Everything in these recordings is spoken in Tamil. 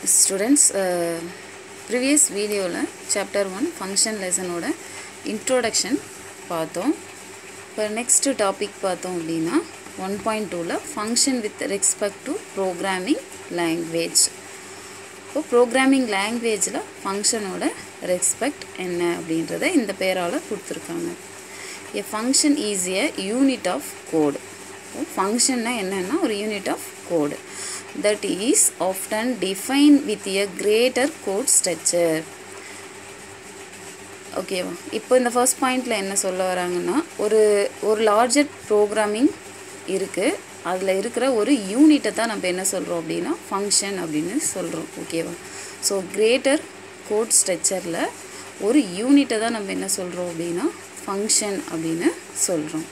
Students previous video chapter one function லெசனோட இன்ட்ரோடக்ஷன் பார்த்தோம் இப்போ நெக்ஸ்ட் டாபிக் பார்த்தோம் அப்படின்னா ஒன் பாயிண்ட் டூவில் function with respect to programming language இப்போ ப்ரோக்ராமிங் லாங்குவேஜில் ஃபங்க்ஷனோட ரெஸ்பெக்ட் என்ன அப்படின்றத இந்த பேரால் கொடுத்துருக்காங்க a function is a unit of code ஃபங்க்ஷன்னா என்னென்னா ஒரு unit of code that is often defined with a greater code structure ஓகேவா இப்போ இந்த ஃபர்ஸ்ட் பாயிண்டில் என்ன சொல்ல வராங்கன்னா ஒரு ஒரு லார்ஜர் ப்ரோக்ராமிங் இருக்குது அதில் இருக்கிற ஒரு யூனிட்டை தான் நம்ம என்ன சொல்கிறோம் அப்படின்னா ஃபங்க்ஷன் அப்படின்னு சொல்கிறோம் ஓகேவா ஸோ கிரேட்டர் கோட் ஸ்ட்ரக்சரில் ஒரு யூனிட்டை தான் நம்ம என்ன சொல்கிறோம் அப்படின்னா ஃபங்க்ஷன் அப்படின்னு சொல்கிறோம்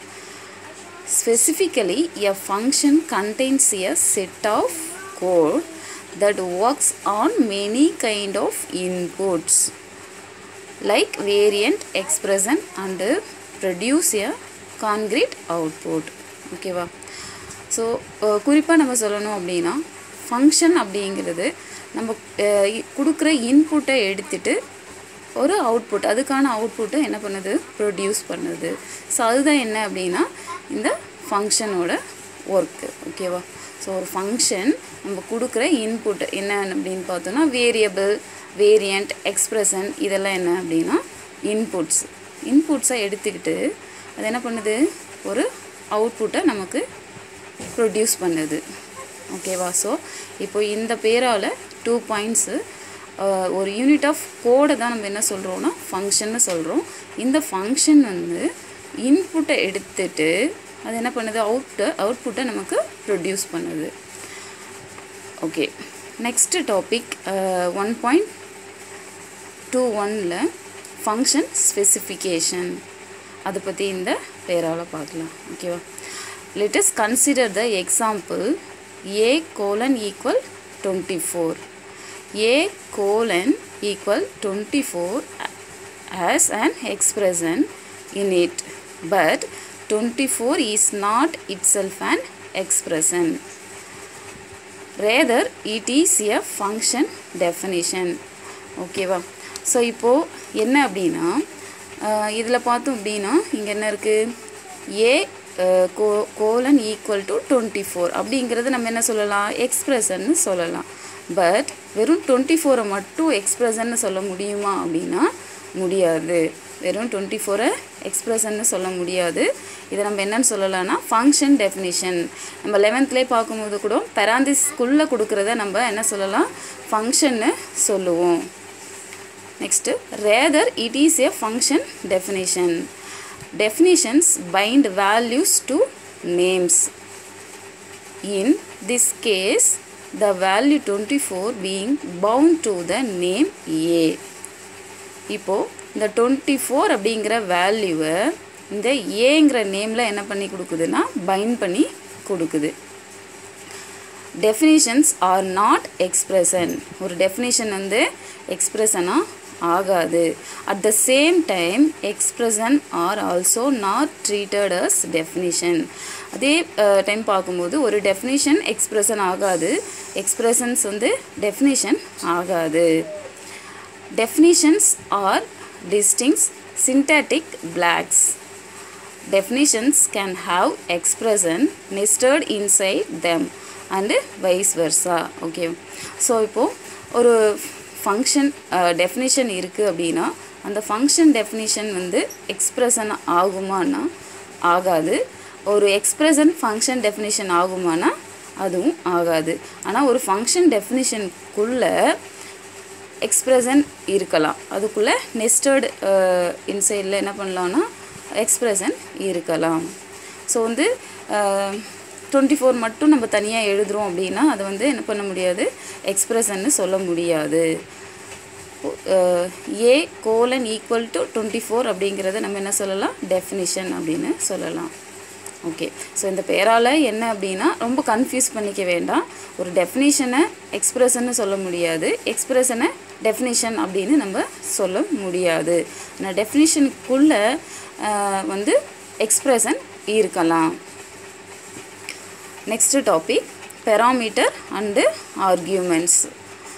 Specifically, a function contains a set of code that works on many kind of inputs like variant, expression and produce a concrete output. ஓகேவா ஸோ குறிப்பாக நம்ம சொல்லணும் அப்படின்னா ஃபங்க்ஷன் அப்படிங்கிறது நம்ம கொடுக்குற இன்புட்டை எடுத்துட்டு ஒரு அவுட்புட் அதுக்கான அவுட்புட்டை என்ன பண்ணுது ப்ரொடியூஸ் பண்ணுது ஸோ அதுதான் என்ன அப்படின்னா இந்த ஃபங்க்ஷனோட ஒர்க்கு ஓகேவா ஸோ ஒரு ஃபங்க்ஷன் நம்ம கொடுக்குற இன்புட் என்ன அப்படின்னு பார்த்தோன்னா வேரியபிள் வேரியண்ட் எக்ஸ்ப்ரெஷன் இதெல்லாம் என்ன அப்படின்னா இன்புட்ஸ் இன்புட்ஸை எடுத்துக்கிட்டு அது என்ன பண்ணுது ஒரு அவுட்புட்டை நமக்கு ப்ரொடியூஸ் பண்ணுது ஓகேவா ஸோ இப்போ இந்த பேரால் டூ பாயிண்ட்ஸு ஒரு யூனிட் ஆஃப் கோடை தான் நம்ம என்ன சொல்கிறோன்னா ஃபங்க்ஷன்னு சொல்கிறோம் இந்த ஃபங்க்ஷன் வந்து இன்புட்டை எடுத்துட்டு அது என்ன பண்ணுது அவுட்டு அவுட்புட்டை நமக்கு ப்ரொடியூஸ் பண்ணுது okay next topic one point two ஒனில் ஃபங்க்ஷன் ஸ்பெசிஃபிகேஷன் அதை பற்றி இந்த பேரால் பார்க்கலாம் ஓகேவா let's consider the example A colon equal twenty four a colon equal 24 has an expression in it but 24 is not itself an expression rather it is a function definition ஓகேவா ஸோ இப்போது என்ன அப்படின்னா இதில் பார்த்தோம் அப்படின்னா இங்கே என்ன இருக்குது ஏ கோ colon equal to twenty four அப்படிங்கிறது நம்ம என்ன சொல்லலாம் எக்ஸ்ப்ரெஷன்னு சொல்லலாம் பட் வெறும் டுவெண்ட்டி ஃபோரை மட்டும் எக்ஸ்ப்ரெஷன்னு சொல்ல முடியுமா அப்படின்னா முடியாது வெறும் டுவெண்ட்டி ஃபோரை எக்ஸ்ப்ரெஷன்னு சொல்ல முடியாது இதை நம்ம என்னன்னு சொல்லலாம்னா ஃபங்க்ஷன் டெஃபினிஷன் நம்ம லெவன்த்லேயே பார்க்கும்போது கூட பெராந்திஸ்குள்ளே கொடுக்குறத நம்ம என்ன சொல்லலாம் ஃபங்க்ஷன்னு சொல்லுவோம் next rather it is a function definition definitions bind values to names in this case the value 24 being bound to the name A இப்போது இந்த டுவெண்ட்டி ஃபோர் அப்படிங்கிற வேல்யூவை இந்த ஏங்கிற நேமில் என்ன பண்ணி கொடுக்குதுன்னா பைண்ட் பண்ணி கொடுக்குது டெஃபினிஷன்ஸ் ஆர் நாட் எக்ஸ்ப்ரெஷன் ஒரு டெஃபினிஷன் வந்து எக்ஸ்ப்ரெஷனாக ஆகாது at the same time expression are also not treated as definition அதே டைம் பார்க்கும்போது ஒரு டெஃபினிஷன் எக்ஸ்ப்ரெஷன் ஆகாது எக்ஸ்ப்ரெஷன்ஸ் வந்து டெஃபினிஷன் ஆகாது definitions are distinct syntactic blocks definitions can have expression nested inside them and vice versa okay so இப்போது ஒரு ஃபங்க்ஷன் டெஃபினிஷன் இருக்குது அப்படின்னா அந்த ஃபங்க்ஷன் டெஃபினிஷன் வந்து எக்ஸ்ப்ரெஷன் ஆகுமானா ஆகாது ஒரு எக்ஸ்ப்ரெஷன் ஃபங்க்ஷன் டெஃபினிஷன் ஆகுமானா அதுவும் ஆகாது ஆனால் ஒரு ஃபங்க்ஷன் டெஃபினிஷனுக்குள்ளே எக்ஸ்ப்ரெஷன் இருக்கலாம் அதுக்குள்ளே நெஸ்டட் இன்சைடில் என்ன பண்ணலான்னா எக்ஸ்ப்ரெஷன் இருக்கலாம் ஸோ வந்து டுவெண்ட்டி ஃபோர் மட்டும் நம்ம தனியாக எழுதுகிறோம் அப்படின்னா அதை வந்து என்ன பண்ண முடியாது எக்ஸ்ப்ரெஷன்னு சொல்ல முடியாது A colon equal to twenty four அப்படிங்கிறத நம்ம என்ன சொல்லலாம் டெஃபினிஷன் அப்படின்னு சொல்லலாம் ஓகே ஸோ இந்த பேரால் என்ன அப்படின்னா ரொம்ப கன்ஃபியூஸ் பண்ணிக்க வேண்டாம் ஒரு டெஃபினிஷனை எக்ஸ்ப்ரெஷன்னு சொல்ல முடியாது எக்ஸ்ப்ரெஷனை டெஃபினிஷன் அப்படின்னு நம்ம சொல்ல முடியாது ஆனால் டெஃபினிஷனுக்குள்ளே வந்து எக்ஸ்ப்ரெஷன் இருக்கலாம் next topic parameter and arguments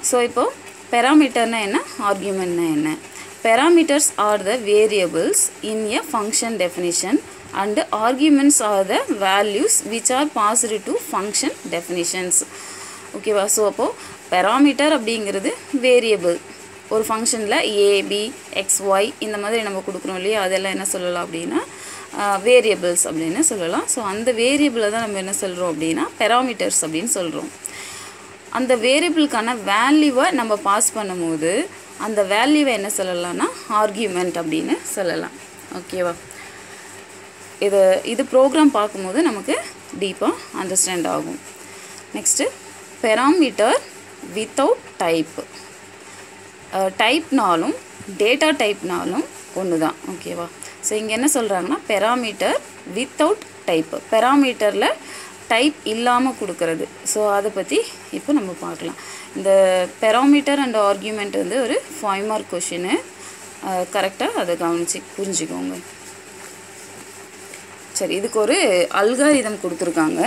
so இப்போது பெராமீட்டர்னா என்ன ஆர்கியூமெண்ட்னா என்ன parameters are the variables in a function definition and arguments are the values which are positive to function definitions ஓகேவா ஸோ அப்போது பெராமீட்டர் அப்படிங்கிறது வேரியபிள் ஒரு ஃபங்க்ஷனில் ஏ பி எக்ஸ் ஒய் இந்த மாதிரி நம்ம கொடுக்குறோம் இல்லையா அதெல்லாம் என்ன சொல்லலாம் அப்படின்னா வேரியபிள்ஸ் அப்படின்னு சொல்லலாம் ஸோ அந்த வேரியபிளை தான் நம்ம என்ன சொல்கிறோம் அப்படின்னா பெராமீட்டர்ஸ் அப்படின்னு சொல்கிறோம் அந்த வேரியபிளுக்கான வேல்யூவை நம்ம பாஸ் பண்ணும்போது அந்த வேல்யூவை என்ன சொல்லலாம்னா ஆர்கியூமெண்ட் அப்படின்னு சொல்லலாம் ஓகேவா இது இது ப்ரோக்ராம் பார்க்கும்போது நமக்கு டீப்பாக அண்டர்ஸ்டாண்ட் ஆகும் நெக்ஸ்ட்டு பெராமீட்டர் வித்தவுட் டைப் டைப்னாலும் டேட்டா டைப்னாலும் ஒன்று தான் ஓகேவா ஸோ இங்கே என்ன சொல்கிறாங்கன்னா பெராமீட்டர் வித்தவுட் டைப் பெராமீட்டரில் டைப் இல்லாமல் கொடுக்கறது ஸோ அதை பற்றி இப்போ நம்ம பார்க்கலாம் இந்த பெராமீட்டர் அண்ட் ஆர்கியூமெண்ட் வந்து ஒரு ஃபைவ் மார்க் கொஷினு கரெக்டாக அதை கவனிச்சு புரிஞ்சுக்கோங்க சரி இதுக்கு ஒரு அல்காரிதம் கொடுத்துருக்காங்க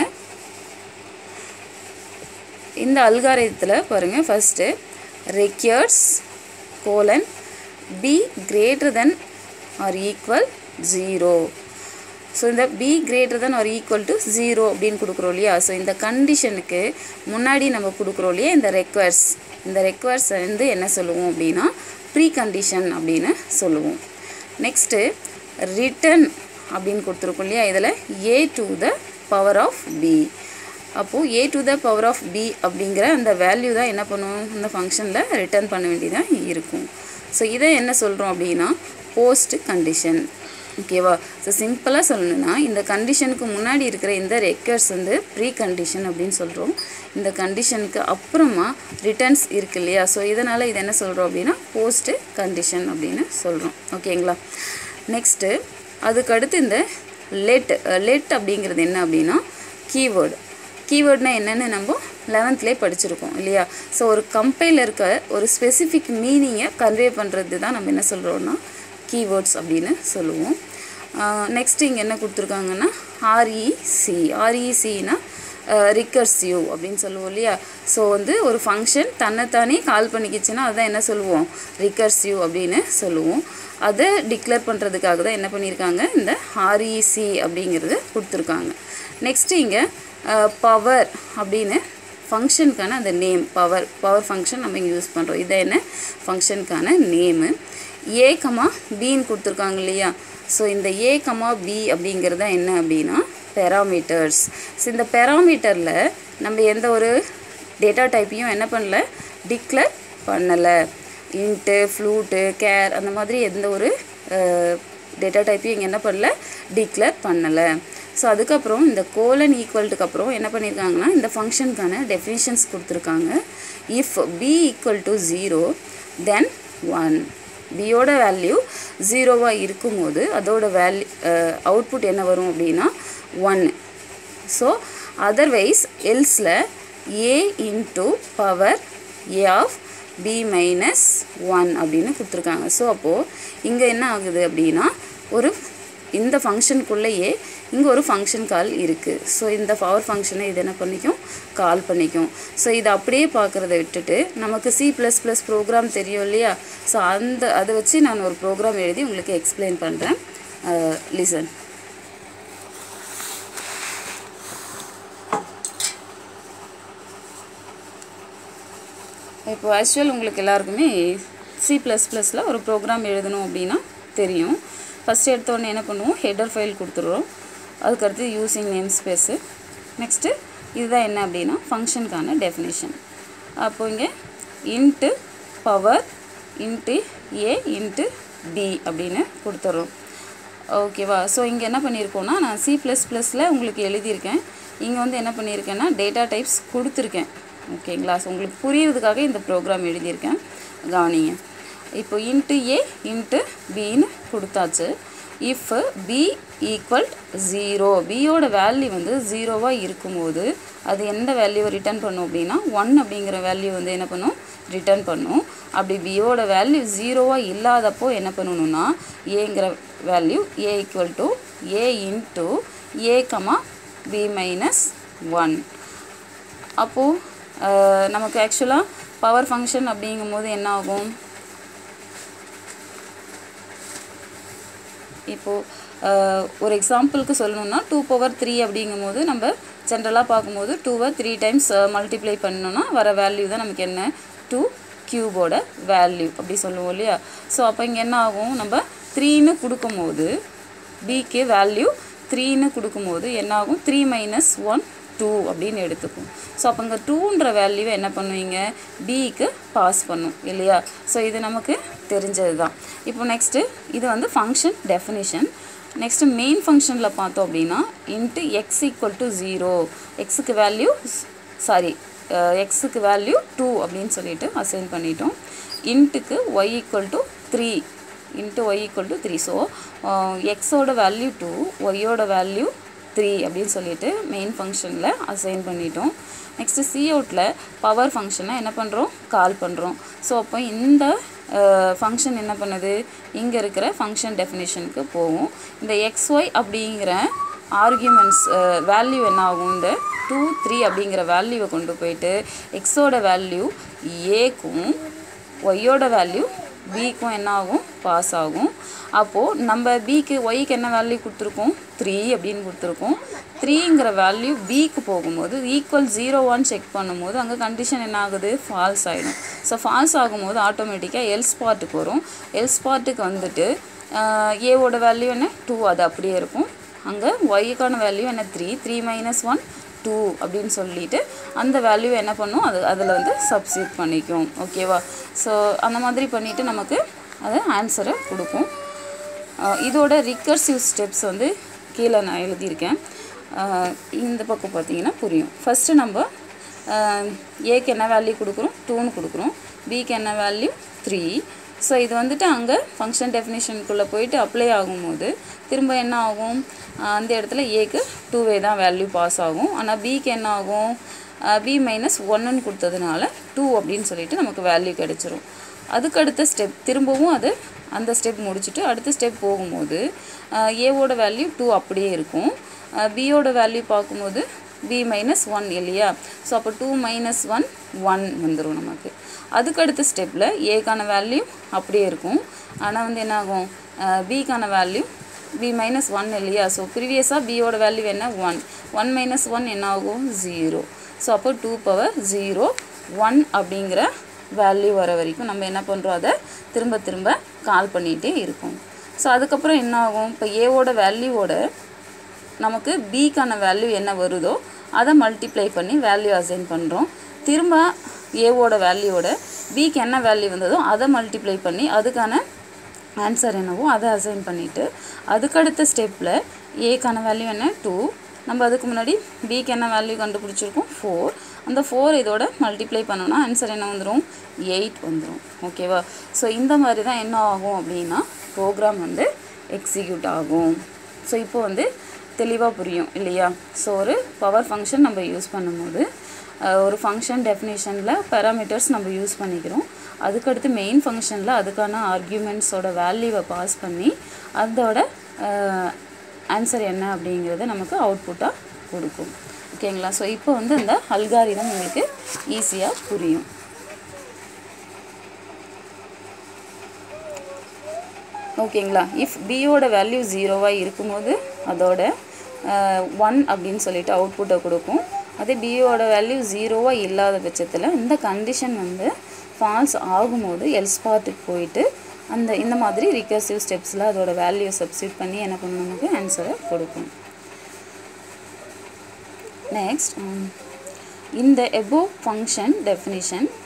இந்த அல்காரிதத்தில் பாருங்கள் first requires colon B greater than or equal zero so இந்த B greater than or equal to zero அப்படின்னு கொடுக்குறோம் இல்லையா ஸோ இந்த கண்டிஷனுக்கு முன்னாடி நம்ம கொடுக்குறோம் இல்லையா இந்த ரெக்வர்ஸ் இந்த ரெக்வர்ஸ் வந்து என்ன சொல்லுவோம் அப்படின்னா ப்ரீ கண்டிஷன் அப்படின்னு சொல்லுவோம் நெக்ஸ்ட்டு ரிட்டன் அப்படின்னு கொடுத்துருக்கோம் இல்லையா இதில் A to the power of B அப்போது A to the power of B அப்படிங்கிற அந்த வேல்யூ தான் என்ன பண்ணுவோம் இந்த ஃபங்க்ஷனில் ரிட்டர்ன் பண்ண வேண்டியதாக இருக்கும் ஸோ இதை என்ன சொல்கிறோம் அப்படின்னா போஸ்ட் கண்டிஷன் ஓகேவா ஸோ சிம்பிளாக சொல்லணும்னா இந்த கண்டிஷனுக்கு முன்னாடி இருக்கிற இந்த ரெக்கர்ஸ் வந்து ப்ரீ கண்டிஷன் அப்படின்னு சொல்கிறோம் இந்த கண்டிஷனுக்கு அப்புறமா ரிட்டர்ன்ஸ் இருக்கு இல்லையா ஸோ இதனால் இது என்ன சொல்கிறோம் அப்படின்னா போஸ்ட்டு கண்டிஷன் அப்படின்னு சொல்கிறோம் ஓகேங்களா நெக்ஸ்ட்டு அதுக்கடுத்து இந்த லெட் லெட் அப்படிங்கிறது என்ன அப்படின்னா கீவேர்டு கீவேர்ட்னா என்னென்னு நம்ம லெவன்த்லேயே படிச்சிருக்கோம் இல்லையா ஸோ ஒரு கம்பையில் இருக்க ஒரு ஸ்பெசிஃபிக் மீனிங்கை கன்வே பண்ணுறது தான் நம்ம என்ன சொல்கிறோன்னா கீவேர்ட்ஸ் அப்படின்னு சொல்லுவோம் நெக்ஸ்ட் இங்கே என்ன கொடுத்துருக்காங்கன்னா ஆர்இசி ஆர்இசினா ரிக்கர்சிவ் அப்படின்னு சொல்லுவோம் இல்லையா ஸோ வந்து ஒரு ஃபங்க்ஷன் தன்னைத்தானே கால் பண்ணிக்கிச்சுன்னா அதுதான் என்ன சொல்லுவோம் ரிக்கர்சிவ் அப்படின்னு சொல்லுவோம் அதை டிக்ளேர் பண்ணுறதுக்காக தான் என்ன பண்ணியிருக்காங்க இந்த ஆர்இசி அப்படிங்கிறது கொடுத்துருக்காங்க நெக்ஸ்ட்டு இங்கே பவர் அப்படின்னு ஃபங்க்ஷனுக்கான அந்த நேம் பவர் பவர் ஃபங்க்ஷன் நம்ம இங்கே யூஸ் பண்ணுறோம் இதை என்ன ஃபங்க்ஷனுக்கான நேமு ஏ கமா பின்னு கொடுத்துருக்காங்க இல்லையா ஸோ இந்த ஏ கமா பி அப்படிங்கிறது தான் என்ன அப்படின்னா பெராமீட்டர்ஸ் ஸோ இந்த பெராமீட்டரில் நம்ம எந்த ஒரு டேட்டா டைப்பையும் என்ன பண்ணல டிக்ளேர் பண்ணலை இன்ட்டு ஃப்ளூட்டு கேர் அந்த மாதிரி எந்த ஒரு டேட்டா டைப்பையும் இங்கே என்ன பண்ணல டிக்ளேர் பண்ணலை ஸோ அதுக்கப்புறம் இந்த கோலன் ஈக்குவல்ட்டுக்கு அப்புறம் என்ன பண்ணியிருக்காங்கன்னா இந்த ஃபங்க்ஷனுக்கான டெஃபினிஷன்ஸ் கொடுத்துருக்காங்க if B equal to zero then one பியோட வேல்யூ ஜீரோவாக இருக்கும்போது அதோட வேல்யூ அவுட்புட் என்ன வரும் அப்படின்னா ஒன் ஸோ அதர்வைஸ் எல்ஸில் A into power A of B minus one அப்படின்னு கொடுத்துருக்காங்க ஸோ அப்போது இங்கே என்ன ஆகுது அப்படின்னா ஒரு இந்த ஃபங்க்ஷனுக்குள்ளேயே இங்கே ஒரு ஃபங்க்ஷன் கால் இருக்குது ஸோ இந்த பவர் ஃபங்க்ஷனை இது என்ன பண்ணிக்கும் கால் பண்ணிக்கும் ஸோ இதை அப்படியே பார்க்குறத விட்டுட்டு நமக்கு சி ப்ளஸ் ப்ளஸ் ப்ரோக்ராம் தெரியும் இல்லையா ஸோ அந்த அதை வச்சு நான் ஒரு ப்ரோக்ராம் எழுதி உங்களுக்கு எக்ஸ்பிளைன் பண்ணுறேன் லிசன் இப்போ ஆக்சுவல் உங்களுக்கு எல்லாருக்குமே சி ப்ளஸ் ப்ளஸில் ஒரு ப்ரோக்ராம் எழுதணும் அப்படின்னா தெரியும் ஃபஸ்ட் எடுத்தோடனே என்ன பண்ணுவோம் ஹெடர் ஃபைல் கொடுத்துட்றோம் அதுக்கடுத்து யூஸிங் நேம் ஸ்பேஸு நெக்ஸ்ட்டு இதுதான் என்ன அப்படின்னா ஃபங்க்ஷனுக்கான டெஃபினேஷன் அப்போ இங்கே into power into A into B அப்படின்னு கொடுத்துட்றோம் ஓகேவா ஸோ இங்கே என்ன பண்ணியிருக்கோன்னா நான் சி ப்ளஸ் ப்ளஸில் உங்களுக்கு எழுதியிருக்கேன் இங்கே வந்து என்ன பண்ணியிருக்கேன்னா டேட்டா டைப்ஸ் கொடுத்துருக்கேன் ஓகேங்களா ஸோ உங்களுக்கு புரியறதுக்காக இந்த ப்ரோக்ராம் எழுதியிருக்கேன் கவனிங்க இப்போ இன்ட்டு ஏ இன்ட்டு பின்னு கொடுத்தாச்சு இஃப் பி ஈக்குவல் ஜீரோ பியோட வேல்யூ வந்து ஜீரோவாக இருக்கும்போது அது எந்த வேல்யூவை ரிட்டர்ன் பண்ணும் அப்படின்னா ஒன் அப்படிங்கிற வேல்யூ வந்து என்ன பண்ணும் ரிட்டர்ன் பண்ணும் அப்படி பியோட வேல்யூ ஜீரோவாக இல்லாதப்போ என்ன பண்ணணும்னா ஏங்கிற value A equal to A into A comma B minus one அப்போது நமக்கு ஆக்சுவலாக பவர் ஃபங்க்ஷன் அப்படிங்கும்போது என்ன ஆகும் இப்போது ஒரு எக்ஸாம்பிளுக்கு சொல்லணும்னா டூ பவர் த்ரீ அப்படிங்கும்போது நம்ம ஜென்ரலாக பார்க்கும்போது டூவை த்ரீ டைம்ஸ் மல்டிப்ளை பண்ணோன்னா வர வேல்யூ தான் நமக்கு என்ன டூ க்யூபோட வேல்யூ அப்படி சொல்லுவோம் இல்லையா ஸோ அப்போ இங்கே என்ன ஆகும் நம்ம த்ரீன்னு கொடுக்கும்போது பிக்கு வேல்யூ த்ரீன்னு கொடுக்கும்போது என்ன ஆகும் த்ரீ மைனஸ் ஒன் டூ அப்படின்னு எடுத்துக்கும் ஸோ அப்போ இங்கே டூன்ற வேல்யூவை என்ன பண்ணுவீங்க பிக்கு பாஸ் பண்ணும் இல்லையா ஸோ இது நமக்கு தெரிஞ்சது தான் இப்போ நெக்ஸ்ட்டு இது வந்து ஃபங்க்ஷன் டெஃபினிஷன் நெக்ஸ்ட்டு மெயின் ஃபங்க்ஷனில் பார்த்தோம் அப்படின்னா int X equal to zero எக்ஸுக்கு வேல்யூ சாரி எக்ஸுக்கு வேல்யூ டூ அப்படின்னு சொல்லிட்டு அசைன் பண்ணிட்டோம் இன்ட்டுக்கு Y equal to three int Y equal to three so எக்ஸோட வேல்யூ டூ ஒய்யோட வேல்யூ த்ரீ அப்படின்னு சொல்லிட்டு மெயின் ஃபங்க்ஷனில் அசைன் பண்ணிட்டோம் நெக்ஸ்ட்டு சி அவுட்டில் பவர் ஃபங்க்ஷனை என்ன பண்ணுறோம் கால் பண்ணுறோம் ஸோ அப்போ இந்த ஃபங்க்ஷன் என்ன பண்ணுது இங்கே இருக்கிற ஃபங்க்ஷன் டெஃபினேஷனுக்கு போகும் இந்த எக்ஸ்ஒய் அப்படிங்கிற ஆர்கியூமெண்ட்ஸ் வேல்யூ என்ன ஆகும் இந்த டூ த்ரீ அப்படிங்கிற வேல்யூவை கொண்டு போயிட்டு எக்ஸோட வேல்யூ ஏக்கும் ஒய்யோட வேல்யூ பிக்கும் என்ன ஆகும் பாஸ் ஆகும் அப்போது நம்ம பிக்கு ஒய்க்கு என்ன வேல்யூ கொடுத்துருக்கோம் த்ரீ அப்படின்னு கொடுத்துருக்கோம் த்ரீங்கிற வேல்யூ பிக்கு போகும்போது ஈக்குவல் ஜீரோ ஒன் செக் பண்ணும்போது அங்கே கண்டிஷன் என்ன ஆகுது ஃபால்ஸ் ஆகிடும் ஸோ ஃபால்ஸ் ஆகும்போது ஆட்டோமேட்டிக்காக எல் ஸ்பாட்டுக்கு வரும் எல் ஸ்பாட்டுக்கு வந்துட்டு ஏவோட வேல்யூ என்ன டூ அது அப்படியே இருக்கும் அங்கே ஒய்க்கான வேல்யூ என்ன three three minus one two அப்படின்னு சொல்லிட்டு அந்த வேல்யூ என்ன பண்ணும் அது அதில் வந்து சப்ஸ்டியூட் பண்ணிக்கும் ஓகேவா ஸோ அந்த மாதிரி பண்ணிவிட்டு நமக்கு அது ஆன்சரை கொடுக்கும் இதோட ரிக்கர்சிவ் ஸ்டெப்ஸ் வந்து கீழே நான் எழுதியிருக்கேன் இந்த பக்கம் பார்த்தீங்கன்னா புரியும் ஃபஸ்ட்டு நம்ம ஏக்கு என்ன வேல்யூ கொடுக்குறோம் டூன்னு கொடுக்குறோம் பிக்கு என்ன வேல்யூ த்ரீ ஸோ இது வந்துட்டு அங்கே ஃபங்க்ஷன் டெஃபினேஷனுக்குள்ளே போயிட்டு அப்ளை ஆகும்போது திரும்ப என்ன ஆகும் அந்த இடத்துல ஏக்கு டூவே தான் வேல்யூ பாஸ் ஆகும் ஆனால் பிக்கு என்ன ஆகும் பி மைனஸ் ஒன்றுன்னு கொடுத்ததுனால டூ அப்படின்னு சொல்லிட்டு நமக்கு வேல்யூ கிடச்சிரும் அதுக்கு அடுத்த ஸ்டெப் திரும்பவும் அது அந்த ஸ்டெப் முடிச்சுட்டு அடுத்த ஸ்டெப் போகும்போது ஏவோட வேல்யூ டூ அப்படியே இருக்கும் பியோட வேல்யூ பார்க்கும்போது பி மைனஸ் ஒன் இல்லையா ஸோ அப்போ டூ மைனஸ் ஒன் ஒன் வந்துடும் நமக்கு அதுக்கு அடுத்த ஸ்டெப்பில் ஏக்கான வேல்யூ அப்படியே இருக்கும் ஆனால் வந்து என்ன ஆகும் பிக்கான வேல்யூ பி மைனஸ் ஒன் இல்லையா ஸோ ப்ரீவியஸாக பியோட வேல்யூ என்ன ஒன் ஒன் மைனஸ் ஒன் என்ன ஆகும் ஜீரோ ஸோ அப்போ டூ பவர் ஜீரோ ஒன் அப்படிங்கிற வேல்யூ வர வரைக்கும் நம்ம என்ன பண்ணுறோம் அதை திரும்ப திரும்ப கால் பண்ணிகிட்டே இருக்கோம் ஸோ அதுக்கப்புறம் என்ன ஆகும் இப்போ ஏவோட வேல்யூவோட நமக்கு பிக்கான வேல்யூ என்ன வருதோ அதை மல்டிப்ளை பண்ணி வேல்யூ அசைன் பண்ணுறோம் திரும்ப ஏவோட வேல்யூவோட பிக்கு என்ன வேல்யூ வந்ததோ அதை மல்டிப்ளை பண்ணி அதுக்கான ஆன்சர் என்னவோ அதை அசைன் பண்ணிவிட்டு அதுக்கடுத்த ஸ்டெப்பில் ஏக்கான வேல்யூ என்ன டூ நம்ம அதுக்கு முன்னாடி பிக்கு என்ன வேல்யூ கண்டுபிடிச்சிருக்கோம் ஃபோர் அந்த ஃபோர் இதோட மல்டிப்ளை பண்ணோன்னா ஆன்சர் என்ன வந்துடும் எயிட் வந்துடும் ஓகேவா ஸோ இந்த மாதிரி தான் என்ன ஆகும் அப்படின்னா ப்ரோக்ராம் வந்து எக்ஸிக்யூட் ஆகும் ஸோ இப்போ வந்து தெளிவாக புரியும் இல்லையா ஸோ ஒரு பவர் ஃபங்க்ஷன் நம்ம யூஸ் பண்ணும்போது ஒரு ஃபங்க்ஷன் டெஃபினேஷனில் பேராமீட்டர்ஸ் நம்ம யூஸ் பண்ணிக்கிறோம் அதுக்கடுத்து மெயின் ஃபங்க்ஷனில் அதுக்கான ஆர்கியூமெண்ட்ஸோட வேல்யூவை பாஸ் பண்ணி அதோட ஆன்சர் என்ன அப்படிங்கிறத நமக்கு அவுட்புட்டாக கொடுக்கும் ஓகேங்களா ஸோ இப்போ வந்து அந்த அல்காரிதம் உங்களுக்கு ஈஸியாக புரியும் ஓகேங்களா இஃப் பியோட வேல்யூ ஜீரோவாக இருக்கும்போது அதோட ஒன் அப்படின்னு சொல்லிட்டு அவுட்புட்டை கொடுக்கும் அதே பியோட வேல்யூ ஜீரோவாக இல்லாத பட்சத்தில் இந்த கண்டிஷன் வந்து ஃபால்ஸ் ஆகும்போது எல்ஸ்பாட்டுக்கு போயிட்டு அந்த இந்த மாதிரி ரிகர்சிவ் ஸ்டெப்ஸில் அதோட வேல்யூ சப்ஸ்டியூட் பண்ணி என்ன பண்ணும் நமக்கு ஆன்சரை கொடுக்கும் next in the above function definition